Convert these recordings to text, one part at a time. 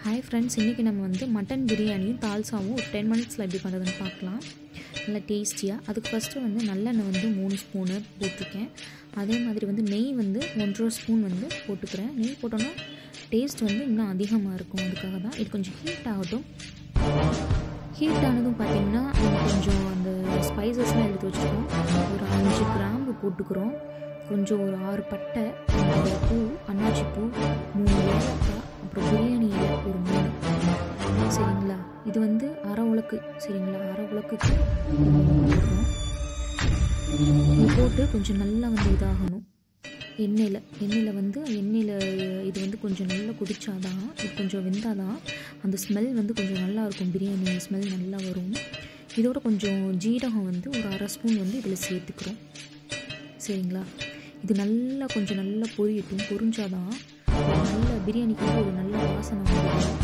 hi friends இன்றைக்கி நம்ம வந்து மட்டன் பிரியாணியும் தால்சாவும் ஒரு டென் மினிட்ஸில் எப்படி பண்ணுறதுன்னு பார்க்கலாம் நல்லா டேஸ்டியாக அதுக்கு ஃபஸ்ட்டு வந்து நல்லெண்ணெய் வந்து மூணு ஸ்பூனு போட்டிருக்கேன் அதே மாதிரி வந்து நெய் வந்து ஒன்றரை ஸ்பூன் வந்து போட்டுக்கிறேன் நெய் போட்டோன்னா டேஸ்ட் வந்து இன்னும் அதிகமாக இருக்கும் அதுக்காக தான் இது கொஞ்சம் ஹீட் ஆகட்டும் ஹீட் ஆனதும் பார்த்திங்கன்னா நம்ம கொஞ்சம் அந்த ஸ்பைசஸ்லாம் எடுத்து வச்சுருக்கோம் ஒரு அஞ்சு கிராம்பு போட்டுக்கிறோம் கொஞ்சம் ஒரு ஆறு பட்டை அந்த பூ அன்னாச்சி பூ மூணு ஏலக்காய் அப்புறம் பிரியாணி இலை ஒரு மூணு சரிங்களா இது வந்து அரை உலக்கு சரிங்களா அரை உலக்குக்கு போடுறோம் இது போட்டு கொஞ்சம் நல்லா வந்து இதாகணும் எண்ணெயில் எண்ணெயில் வந்து எண்ணெயில் இது வந்து கொஞ்சம் நல்லா குடித்தாதான் இது கொஞ்சம் வெந்தாதான் அந்த ஸ்மெல் வந்து கொஞ்சம் நல்லா இருக்கும் பிரியாணி ஸ்மெல் நல்லா வரும் இதோட கொஞ்சம் ஜீரகம் வந்து ஒரு அரை ஸ்பூன் வந்து இதில் சேர்த்துக்கிறோம் சரிங்களா இது நல்லா கொஞ்சம் நல்லா பொரியட்டும் பொரிஞ்சாதான் ஒரு நல்ல பிரியாணிக்கு வந்து ஒரு நல்ல வாசனை வரும்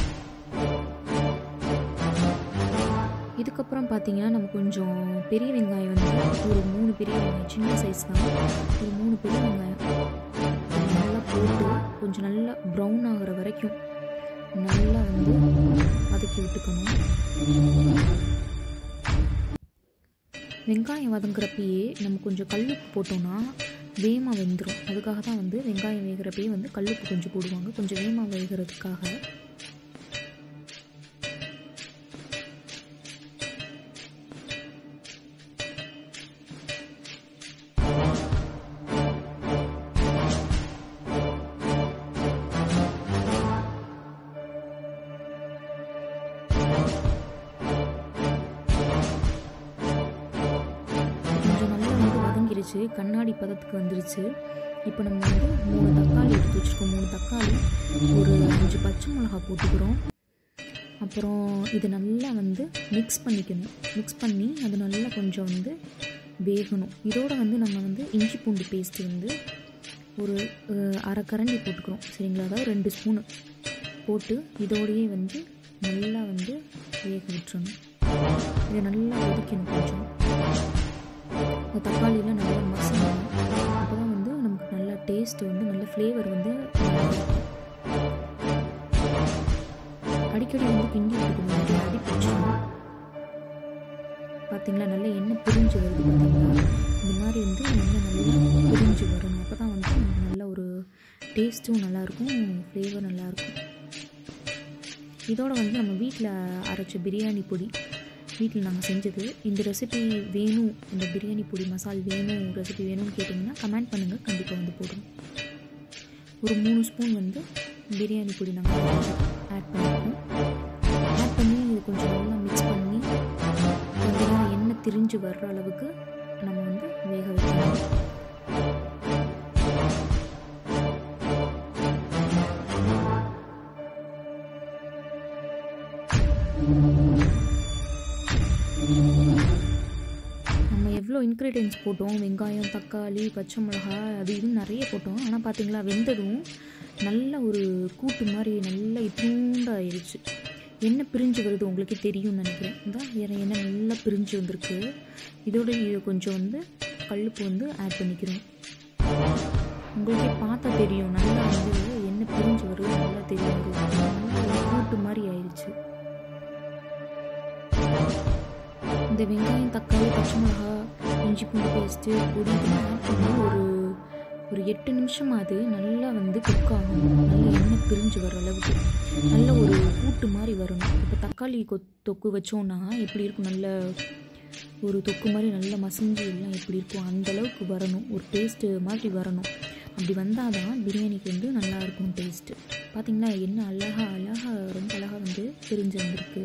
இதுக்கப்புறம் பார்த்தீங்கன்னா நம்ம கொஞ்சம் பெரிய வெங்காயம் வந்து ஒரு மூணு பெரிய வெங்காயம் சின்ன சைஸ் தான் ஒரு மூணு பெரிய வெங்காயம் நல்லா போட்டு கொஞ்சம் நல்லா ப்ரௌன் ஆகிற வரைக்கும் நல்லா வந்து வதக்கி விட்டுக்கணும் வெங்காயம் வதங்குறப்பயே நம்ம கொஞ்சம் கல்லுப்பு போட்டோம்னா வேமா வெந்துடும் அதுக்காக தான் வந்து வெங்காயம் வேகிறப்பயே வந்து கல்லுப்பு கொஞ்சம் போடுவாங்க கொஞ்சம் வேமா வேகிறதுக்காக கொஞ்சம் நல்லா வந்து வதங்கிருச்சு கண்ணாடி பதத்துக்கு வந்துருச்சு இப்போ நம்ம வந்து மூணு தக்காளி எடுத்து வச்சுருக்கோம் மூணு தக்காளி ஒரு அஞ்சு பச்சை மிளகா போட்டுக்கிறோம் அப்புறம் இது நல்லா வந்து மிக்ஸ் பண்ணிக்கணும் மிக்ஸ் பண்ணி அது நல்லா கொஞ்சம் வந்து வேகணும் இதோட வந்து நம்ம வந்து இஞ்சி பூண்டு பேஸ்ட்டு வந்து ஒரு அரை கரண்டி போட்டுக்கிறோம் சரிங்களா அதாவது ரெண்டு ஸ்பூனு போட்டு இதோடையே வந்து நல்லா வந்து வேக விட்டுறணும் இதை நல்லா ஒதுக்கணும் கொஞ்சம் இந்த தக்காளியில் நல்லா மசாலா அப்போ தான் வந்து நமக்கு நல்ல டேஸ்ட் வந்து நல்ல ஃப்ளேவர் வந்து அடிக்கடி வந்து கிண்டி விட்டுக்கணும் அடி பிடிச்சிடும் பார்த்தீங்களா நல்ல எண்ணெய் பிரிஞ்சு வருது பார்த்தீங்களா இந்த மாதிரி வந்து எண்ணெய் நல்லா பிரிஞ்சு வரணும் அப்போ தான் வந்து நல்ல ஒரு டேஸ்ட்டும் நல்லாயிருக்கும் ஃப்ளேவர் நல்லாயிருக்கும் இதோட வந்து நம்ம வீட்டில் அரைச்ச பிரியாணி பொடி வீட்டில் நாங்கள் செஞ்சது இந்த ரெசிபி வேணும் இந்த பிரியாணி பொடி மசால் வேணும் ரெசிபி வேணும்னு கேட்டிங்கன்னா கமெண்ட் பண்ணுங்கள் கண்டிப்பாக வந்து போடுறோம் ஒரு மூணு ஸ்பூன் வந்து பிரியாணி பொடி நாங்கள் ஆட் பண்ணியிருக்கோம் ஆட் பண்ணி இது கொஞ்சம் நல்லா மிக்ஸ் பண்ணி கொஞ்ச நேரம் எண்ணெய் திரிஞ்சு வர்ற அளவுக்கு நம்ம வந்து வேக வைக்கணும் நம்ம எவ்வளோ இன்க்ரீடியன்ஸ் போட்டோம் வெங்காயம் தக்காளி பச்சை மிளகா அது இதுன்னு நிறைய போட்டோம் ஆனால் பார்த்தீங்களா வெந்ததும் நல்ல ஒரு கூட்டு மாதிரி நல்லா இத்தூண்டாயிருச்சு எண்ணெய் பிரிஞ்சு வருது உங்களுக்கே தெரியும்னு நினைக்கிறேன் இந்த எண்ணெய் நல்லா பிரிஞ்சு வந்திருக்கு இதோட இது கொஞ்சம் வந்து கல்லுப்பு வந்து ஆட் பண்ணிக்கிறோம் உங்களுக்கே பார்த்தா தெரியும் நல்லா வந்து எண்ணெய் பிரிஞ்சு வருது நல்லா தெரியும் கூட்டு மாதிரி ஆயிடுச்சு இந்த வெங்காயம் தக்காளி பச்சை மிளகா இஞ்சி பூண்டு பேஸ்ட்டு பொடி இதெல்லாம் ஆட் பண்ணி ஒரு ஒரு எட்டு நிமிஷமாவது நல்லா வந்து குக் ஆகணும் நல்ல எண்ணெய் பிரிஞ்சு வர அளவுக்கு நல்ல ஒரு கூட்டு மாதிரி வரணும் இப்போ தக்காளி கொ தொக்கு வச்சோன்னா எப்படி இருக்கும் நல்ல ஒரு தொக்கு மாதிரி நல்ல மசிஞ்சு எல்லாம் எப்படி இருக்கும் அந்த அளவுக்கு வரணும் ஒரு டேஸ்ட்டு மாதிரி வரணும் அப்படி வந்தால் தான் பிரியாணிக்கு வந்து நல்லா இருக்கும் டேஸ்ட்டு பார்த்திங்கன்னா என்ன அழகாக அழகாக ரொம்ப அழகாக வந்து பிரிஞ்சு வந்திருக்கு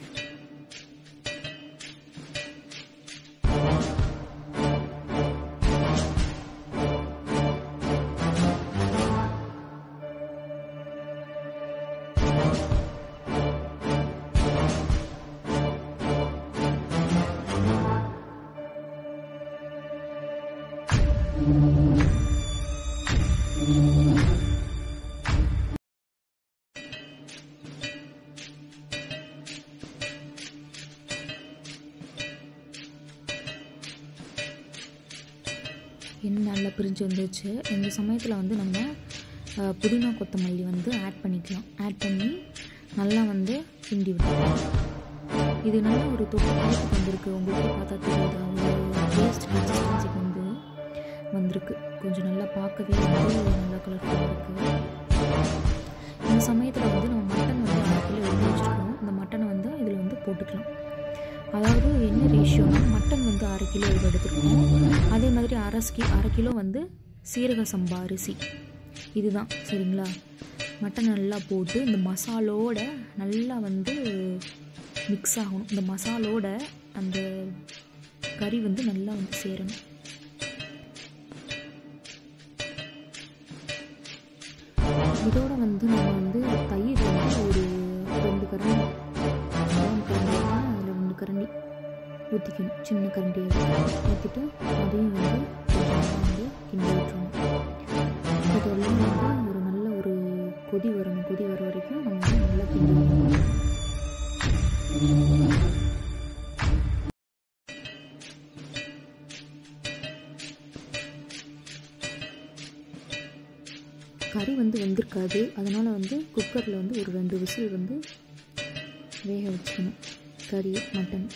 எண்ணெய் நல்லா பிரிஞ்சு வந்துருச்சு இந்த சமயத்தில் வந்து நம்ம அஹ், புதினா கொத்தமல்லி வந்து ஆட் பண்ணிக்கலாம் ஆட் பண்ணி நல்லா வந்து கிண்டி விட்டுக்கலாம் இது நல்ல ஒரு தொட்டு பழத்துக்கு வந்திருக்கு உங்களுக்கு பார்த்தா தெரியுதா ஒரு டேஸ்ட் கன்சிஸ்டன்சிக்கு வந்து வந்திருக்கு கொஞ்சம் நல்லா பார்க்கவே வந்து நல்லா கலர்ஃபுல்லாக இருக்குது இந்த சமயத்தில் வந்து நம்ம மட்டன் வந்து அரை கிலோ எடுத்து வச்சுருக்கோம் இந்த மட்டனை வந்து இதில் வந்து போட்டுக்கலாம் அதாவது என்ன ரேஷியோனா மட்டன் வந்து அரை கிலோ எடுத்துருக்கோம் அதே மாதிரி அரை கி அரை கிலோ வந்து சீரக சம்பா அரிசி இதுதான் சரிங்களா மட்டன் நல்லா போட்டு இந்த மசாலோட நல்லா வந்து மிக்ஸ் ஆகணும் இந்த மசாலோட அந்த கறி வந்து நல்லா வந்து சேரணும் இதோட வந்து நம்ம வந்து தயிர் வந்து ஒரு ரெண்டு கரண்டி மூணு கரண்டினா அதில் ரெண்டு கரண்டி ஊற்றிக்கணும் சின்ன கரண்டியை ஊற்றிட்டு அதையும் வந்து கொஞ்சம் வந்து கிண்டி விட்டுறணும் இதெல்லாம் வந்து ஒரு நல்ல ஒரு கொதி வரணும் கொதி வர வரைக்கும் நம்ம வந்து நல்லா கிண்டி விடணும் கறி வந்து வெந்திருக்காது அதனால் வந்து குக்கரில் வந்து ஒரு ரெண்டு விசில் வந்து வேக வச்சுக்கணும் கறி மட்டன்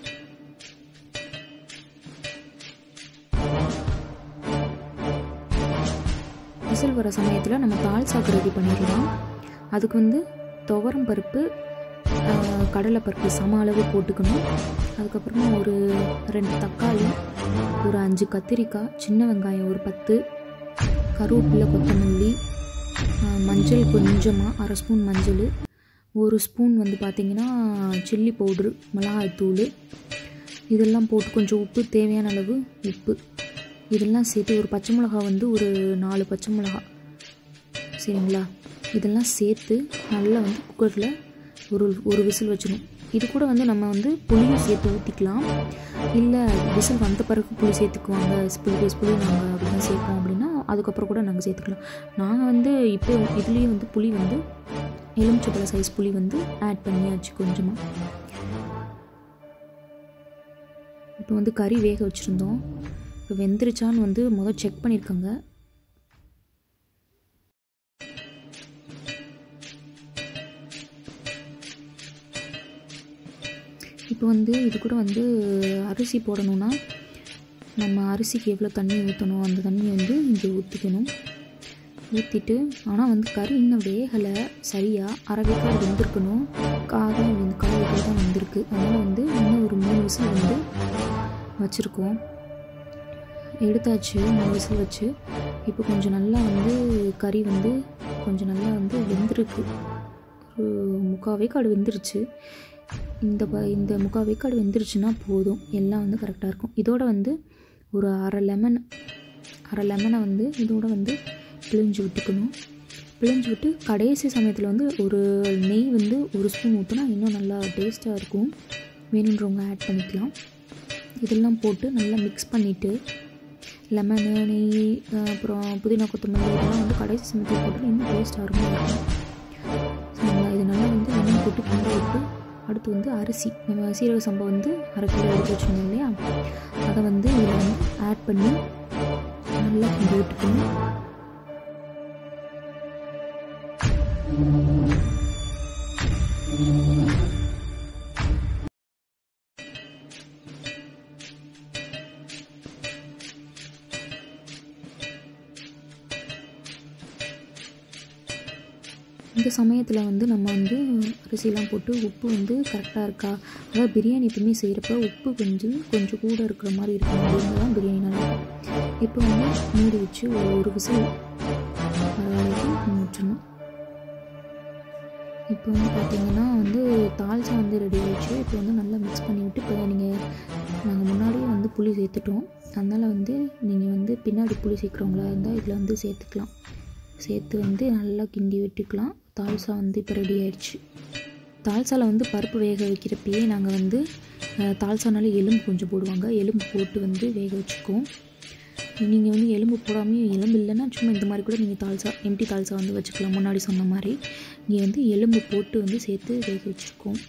விசில் வர சமயத்தில் நம்ம தால் சாக்கு ரெடி பண்ணிடலாம் அதுக்கு வந்து துவரம் பருப்பு ஆஹ், கடலைப்பருப்பு சம அளவு போட்டுக்கணும் அதுக்கப்புறமா ஒரு ரெண்டு தக்காளி ஒரு அஞ்சு கத்திரிக்காய் சின்ன வெங்காயம் ஒரு பத்து கருவேப்பிலை கொத்தமல்லி ஆஹ், மஞ்சள் கொஞ்சமாக அரை ஸ்பூன் மஞ்சள் ஒரு ஸ்பூன் வந்து பார்த்திங்கன்னா சில்லி பவுட்ரு மிளகாய்த்தூள் இதெல்லாம் போட்டு கொஞ்சம் உப்பு தேவையான அளவு உப்பு இதெல்லாம் சேர்த்து ஒரு பச்சை மிளகா வந்து ஒரு நாலு பச்சை மிளகா சரிங்களா இதெல்லாம் சேர்த்து நல்லா வந்து குக்கரில் ஒரு ஒரு விசில் வச்சிடணும் இது கூட வந்து நம்ம வந்து புளியும் சேர்த்து ஊற்றிக்கலாம் இல்லை விசில் வந்த பிறகு புளி சேர்த்துக்குவாங்க புளி பேஸ் புளி நாங்கள் அப்படி தான் சேர்ப்போம் அப்படின்னா அதுக்கப்புறம் கூட நாங்கள் சேர்த்துக்கலாம் நாங்கள் வந்து இப்போ இதுலேயே வந்து புளி வந்து எலுமிச்சப்பழ சைஸ் புளி வந்து ஆட் பண்ணியாச்சு கொஞ்சமாக இப்போ வந்து கறி வேக வச்சுருந்தோம் இப்போ வெந்துருச்சான்னு வந்து முதல் செக் பண்ணியிருக்கோங்க இப்போ வந்து இது கூட வந்து அரிசி போடணும்னா நம்ம அரிசிக்கு எவ்வளோ தண்ணி ஊற்றணும் அந்த தண்ணியை வந்து இங்கே ஊற்றிக்கணும் ஊற்றிட்டு ஆனால் வந்து கறி இன்னும் வேகலை சரியாக அரை வேக்காடு வெந்திருக்கணும் காரம் வந்து கால் வேக்காடு தான் வந்திருக்கு அதனால் வந்து இன்னும் ஒரு மூணு விசில் வந்து வச்சுருக்கோம் எடுத்தாச்சு மூணு விசில் வச்சு இப்போ கொஞ்சம் நல்லா வந்து கறி வந்து கொஞ்சம் நல்லா வந்து வெந்திருக்கு ஒரு முக்கால் வேக்காடு வெந்துருச்சு இந்த ப இந்த முக்கால் வேக்காடு வெந்துருச்சுன்னா போதும் எல்லாம் வந்து கரெக்டாக இருக்கும் இதோட வந்து ஒரு அரை லெமன் அரை லெமனை வந்து இதோட வந்து பிழிஞ்சு விட்டுக்கணும் பிழிஞ்சு விட்டு கடைசி சமயத்தில் வந்து ஒரு நெய் வந்து ஒரு ஸ்பூன் ஊற்றினா இன்னும் நல்லா டேஸ்ட்டாக இருக்கும் வேணுன்றவங்க ஆட் பண்ணிக்கலாம் இதெல்லாம் போட்டு நல்லா மிக்ஸ் பண்ணிவிட்டு லெமனு நெய் அஹ் அப்புறம் புதினா கொத்தமல்லி இதெல்லாம் வந்து கடைசி சமயத்தில் போட்டு இன்னும் டேஸ்ட் அருமையாக இருக்கும் சரிங்களா இது நல்லா வந்து எண்ணெய் போட்டு கிண்டி விட்டு அடுத்து வந்து அரிசி நம்ம சீரக சம்பா வந்து அரை கிலோ எடுத்து வச்சுருந்தோம் இல்லையா அதை வந்து இதில் வந்து ஆட் பண்ணி நல்லா கிண்டி விட்டுக்கணும் இந்த சமயத்தில் வந்து நம்ம வந்து அரிசிலாம் போட்டு உப்பு வந்து கரெக்டாக இருக்கா அதாவது பிரியாணி எப்பவுமே செய்கிறப்ப உப்பு கொஞ்சம் கொஞ்சம் கூட இருக்கிற மாதிரி இருக்கும் அப்படின்னு தான் பிரியாணி நல்லா இருக்கும் இப்போ வந்து மூடி வச்சு ஒரு ஒரு விசில் வர வரைக்கும் விட்டுறணும் இப்போ வந்து பார்த்தீங்கன்னா வந்து தால்சா வந்து ரெடி ஆயிடுச்சு இப்போ வந்து நல்லா மிக்ஸ் பண்ணி விட்டு இப்போ நீங்கள் நாங்கள் முன்னாடியே வந்து புளி சேர்த்துட்டோம் அதனால் வந்து நீங்கள் வந்து பின்னாடி புளி சேர்க்குறவங்களா இருந்தால் இதில் வந்து சேர்த்துக்கலாம் சேர்த்து வந்து நல்லா கிண்டி விட்டுக்கலாம் தால்சா வந்து இப்போ ரெடி ஆயிடுச்சு தால்சாவில் வந்து பருப்பு வேக வைக்கிறப்பயே நாங்கள் வந்து அஹ், தால்சானால எலும்பு கொஞ்சம் போடுவாங்க எலும்பு போட்டு வந்து வேக வச்சுக்குவோம் நீங்கள் வந்து எலும்பு போடாமல் எலும்பு இல்லைன்னா சும்மா இந்த மாதிரி கூட நீங்கள் தால்சா எம்டி தால்சா வந்து வச்சுக்கலாம் முன்னாடி சொன்ன மாதிரி இங்கே வந்து எலும்பு போட்டு வந்து சேர்த்து வேக வச்சுருக்கோம்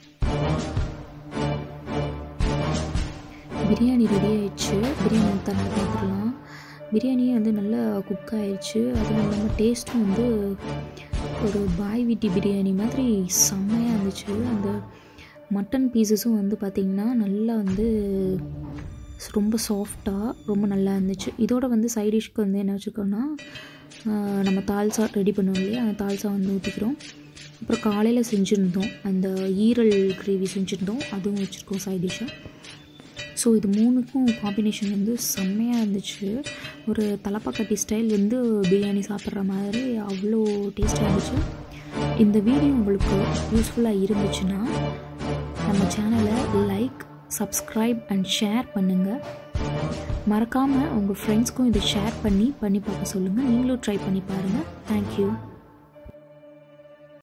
பிரியாணி ரெடி ஆயிடுச்சு பிரியாணி தண்ணி பார்த்துடலாம் பிரியாணியே வந்து நல்லா குக் ஆயிடுச்சு அதுவும் இல்லாமல் டேஸ்ட்டும் வந்து ஒரு பாய் வீட்டி பிரியாணி மாதிரி செம்மையாக இருந்துச்சு அந்த மட்டன் பீசஸும் வந்து பார்த்திங்கன்னா நல்லா வந்து ரொம்ப சாஃப்டாக ரொம்ப நல்லா இருந்துச்சு இதோட வந்து சைட் டிஷ்க்கு வந்து என்ன வச்சுருக்கோன்னா நம்ம தால்சா ரெடி பண்ணுவோம் இல்லையா அந்த தால்சா வந்து ஊற்றிக்கிறோம் அப்புறம் காலையில் செஞ்சுருந்தோம் அந்த ஈரல் கிரேவி செஞ்சுருந்தோம் அதுவும் வச்சுருக்கோம் சைட் டிஷ்ஷாக ஸோ இது மூணுக்கும் காம்பினேஷன் வந்து செம்மையாக இருந்துச்சு ஒரு தலப்பாக்கட்டி ஸ்டைல் வந்து பிரியாணி சாப்பிட்ற மாதிரி அவ்வளோ டேஸ்ட்டாக இருந்துச்சு இந்த வீடியோ உங்களுக்கு யூஸ்ஃபுல்லாக இருந்துச்சுன்னா நம்ம சேனலை லைக் சப்ஸ்கிரைப் அண்ட் ஷேர் பண்ணுங்கள் மறக்காமல் உங்கள் ஃப்ரெண்ட்ஸ்க்கும் இதை ஷேர் பண்ணி பண்ணி பார்க்க சொல்லுங்கள் நீங்களும் ட்ரை பண்ணி பாருங்கள் தேங்க்யூ